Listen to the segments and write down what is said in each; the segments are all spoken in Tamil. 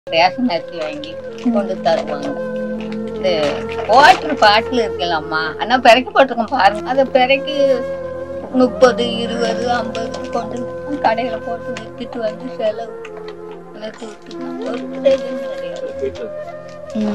ரேஷன் அரிசி வாங்கி கொண்டு தருவாங்க இது வாட்டர் பாட்டில் இருக்கலாம்மா ஆனா பிறக்கி போட்டிருக்கோம் பாருங்க அதை பிறக்கி முப்பது இருபது ஐம்பது கொண்டு கடையில போட்டு வித்துட்டு வந்து செலவு வளர்த்து விட்டுருக்கோம். ஒரு பிரயோஜனம் கிடையாது. ம்.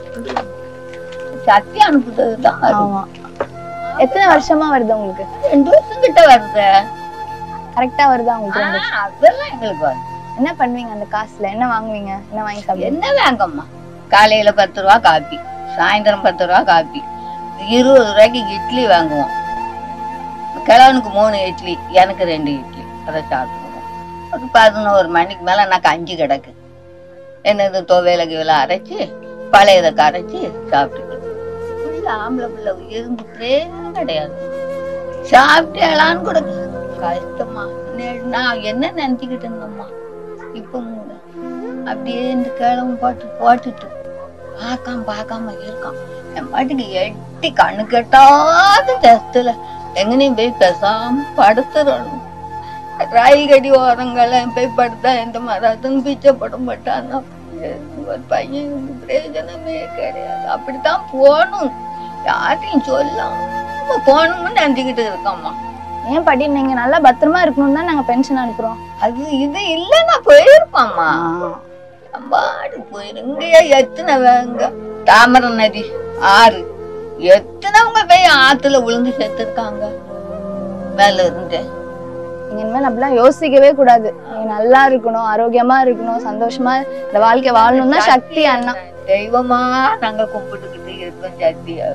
சக்தி அனுப்புறது தான் அது. ஆமா எத்தனை வருஷமா வருது உங்களுக்கு ரெண்டு வருஷம் கிட்ட வருது கரெக்டா வருதா உங்களுக்கு ஆ, ரெண்டு வருஷம்? அதெல்லாம் எங்களுக்கு வருது என்ன பண்ணுவீங்க அந்த காசுல என்ன வாங்குவீங்க என்ன வாங்கி சாப்பிடுவீங்க என்ன வாங்கம்மா காலையில பத்து ரூபா காப்பி சாயந்தரம் பத்து ரூபா காப்பி இருபது ரூபாய்க்கு இட்லி வாங்குவோம் கிழவனுக்கு மூணு இட்லி எனக்கு ரெண்டு இட்லி அதை சாப்பிடுவோம் ஒரு பதினோரு மணிக்கு மேல நான் கஞ்சி கிடக்கு என்னது துவையில கிவையில அரைச்சி பழையதை கரைச்சி சாப்பிட்டுக்கிட்டு புள்ள ஆம்பளை பிள்ளை இருந்துட்டே கிடையாது சாப்பிட்டேலான்னு கூட கஷ்டமா நே- நான் என்ன நினைச்சுக்கிட்டு இருந்தோம்மா இப்போ மூணு அப்படியே இந்த கிழமை போட்டு போட்டுட்டு பார்க்காம பார்க்காம இருக்கான் என் பாட்டுக்கு எட்டி கண்ணு கெட்டாத கஷ்டத்துல எங்கனையும் போய் பேசாம படுத்துறணும் ராய்கடி ஓரங்கள்லாம் போய் படுத்தா எந்த மரத்தும் பிச்சை பட மாட்டான்னா ஒரு பையன் வந்து பிரயோஜனமே கிடையாது அப்படித்தான் போகணும் யார்ட்டையும் சொல்லாம போகணும்னு நினைச்சுக்கிட்டு இருக்கோம்மா ஏன் பாட்டி நீங்க நல்லா பத்திரமா இருக்கணும் தான் நாங்க பென்ஷன் அனுப்புறோம் அது இது இல்லைன்னா போயிருப்பாம்மா அம்பாடு போயிரு இங்கேயே எத்தனை வேங்க தாமரை நதி ஆறு எத்தனைவங்க போய் ஆத்துல விழுந்து செத்துருக்காங்க மேல இருந்து நீங்க இனிமேல் அப்படிலாம் யோசிக்கவே கூடாது நீங்க நல்லா இருக்கணும் ஆரோக்கியமா இருக்கணும் சந்தோஷமா இந்த வாழ்க்கை வாழணும் தான் சக்தி அண்ணா தெய்வமா நாங்க கும்பிட்டுக்கிட்டு இருக்கோம் சத்தியா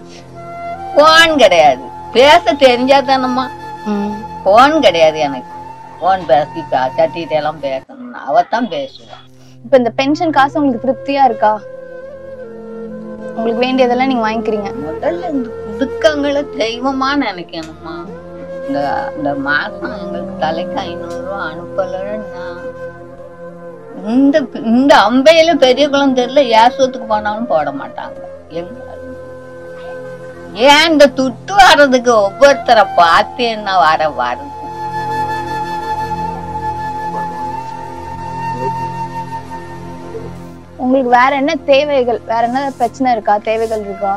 போன் கிடையாது பேச தெரிஞ்சா தானம்மா போன் கிடையாது எனக்கு போன் பேசி சட்டிகிட்ட எல்லாம் பேசணும்னா அவத்தான் பேசுவான் இப்ப இந்த பென்ஷன் காசு உங்களுக்கு திருப்தியா இருக்கா உங்களுக்கு வேண்டியதெல்லாம் நீங்க வாங்கிக்கிறீங்க முதல்ல இந்த குடுக்கங்களை தெய்வமா நினைக்கணுமா இந்த இந்த மாசம் எங்களுக்கு தலைக்கு ஐநூறு ரூபா அனுப்பலன்னா இந்த இந்த அம்பையில பெரிய குளம் தெரியல ஏசுவத்துக்கு போனாலும் போட மாட்டாங்க எங்க ஏன் இந்த துட்டு வர்றதுக்கு ஒவ்வொருத்தரை பார்த்து என்ன வர வருது உங்களுக்கு வேற என்ன தேவைகள் வேற என்ன பிரச்சனை இருக்கா தேவைகள் இருக்கா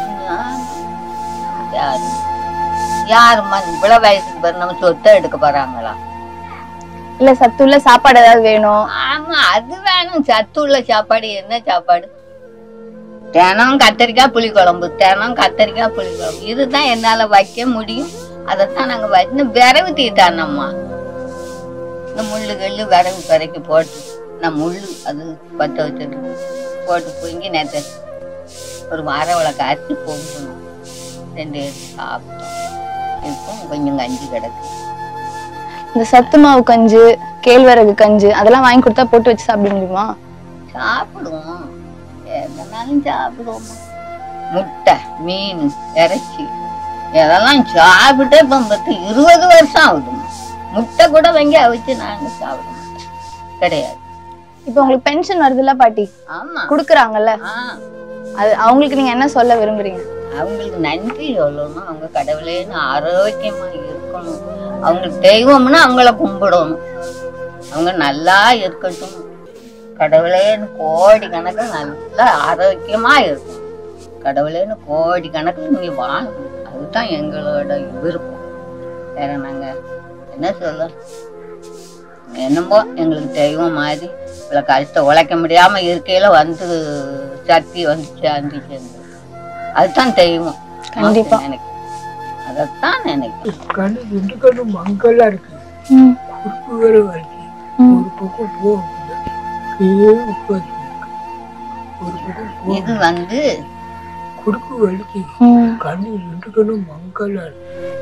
யாரு யாரும்மா இவ்வளவு வயசுக்கு பிறகு நம்ம சொத்தை எடுக்க போறாங்களா இல்ல சத்துள்ள சாப்பாடு ஏதாவது வேணும் ஆமா அது வேணும் சத்து உள்ள சாப்பாடு என்ன சாப்பாடு தினம் கத்தரிக்காய் புளிக்குழம்பு தினம் கத்தரிக்காய் புளிக்குழம்பு இதுதான் என்னால வைக்க முடியும் அதைத்தான் நாங்க வச்சு விரவு தீட்டானம்மா இந்த முள்ளு கல்லு விரவு பிறக்கி போட்டு நான் முள்ளு அது பத்த வச்சுட்டு போட்டு பொங்கி நேற்று ஒரு மரவளை காய்ச்சி பொங்கணும் ரெண்டு பேரும் சாப்பிட்டோம் இப்போ கொஞ்சம் கஞ்சி கிடக்கு இந்த சத்து மாவு கஞ்சு கேழ்வரகு கஞ்சு அதெல்லாம் வாங்கி கொடுத்தா போட்டு வச்சு சாப்பிட முடியுமா சாப்பிடுவோம் எதனாலும் சாப்பிடுவோம் முட்டை மீன் இறைச்சி இதெல்லாம் சாப்பிட்டே இப்போ பத்து இருபது வருஷம் ஆகுதுமா முட்டை கூட வாங்கி அவிச்சு நாங்க சாப்பிட மாட்டோம் கிடையாது இப்ப உங்களுக்கு பென்ஷன் வருதுல்ல பாட்டி ஆமா குடுக்குறாங்கல்ல ஆ அது அவங்களுக்கு நீங்க என்ன சொல்ல விரும்புறீங்க அவங்களுக்கு நன்றி சொல்லணும் அவங்க கடவுளேன்னு ஆரோக்கியமா இருக்கணும் அவங்களுக்கு தெய்வம்னா அவங்கள கும்பிடணும் அவங்க நல்லா இருக்கட்டும் கடவுளேன்னு கோடி கணக்கில் நல்லா ஆரோக்கியமா இருக்கும் கடவுளேன்னு கோடி கணக்கில் நீங்க வாழணும் அதுதான் எங்களோட விருப்பம் வேற நாங்க என்ன சொல்ல என்னமோ எங்களுக்கு தெய்வம் மாதிரி இவ்வளோ கஷ்டம் உழைக்க முடியாம இருக்கையில வந்து சக்தி வந்து சேர்ந்துச்சு எங்களுக்கு. அதுதான் தெய்வம் கண்டிப்பா. நினைக்கிறேன் அதைத்தான் நினைக்கிறேன் கண்ணு ரெண்டு கண்ணும் மங்கலா இருக்கு ம், குறுக்கு வேற வருது ம். ஒரு பக்கம் போக முடியல கீழே உட்காந்து ஒரு பக்கம் போக இது வந்து குறுக்கு வலிக்கு ம். கண்ணு ரெண்டு கண்ணும் மங்கலா இருக்கு